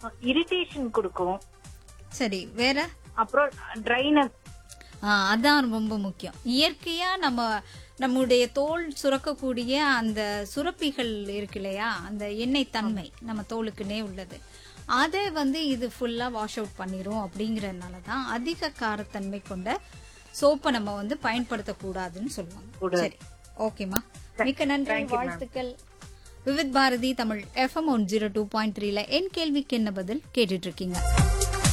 irritation கொடுக்கும் சரி வேற அப்புறம் ட்ரைனஸ் ஆ, அதான் ரொம்ப முக்கியம் இயற்கையா நம்ம நம்முடைய தோல் சுரக்கக்கூடிய அந்த சுரப்பிகள் இருக்கு இல்லையா அந்த எண்ணெய் தன்மை நம்ம தோலுக்குனே உள்ளது அதை வந்து இது ஃபுல்லா வாஷ் அவுட் பண்ணிரும் அப்படிங்கறதுனால தான் அதிக காரத்தன்மை கொண்ட சோப்பை நம்ம வந்து பயன்படுத்தக்கூடாதுன்னு சொல்லுவாங்க சரி ஓகேமா மிக்க நன்றி வாழ்த்துக்கள் Vividh Bharati Tamil FM one zero two point த்ரீல என் கேள்விக்கு என்ன பதில் கேட்டுட்டு இருக்கீங்க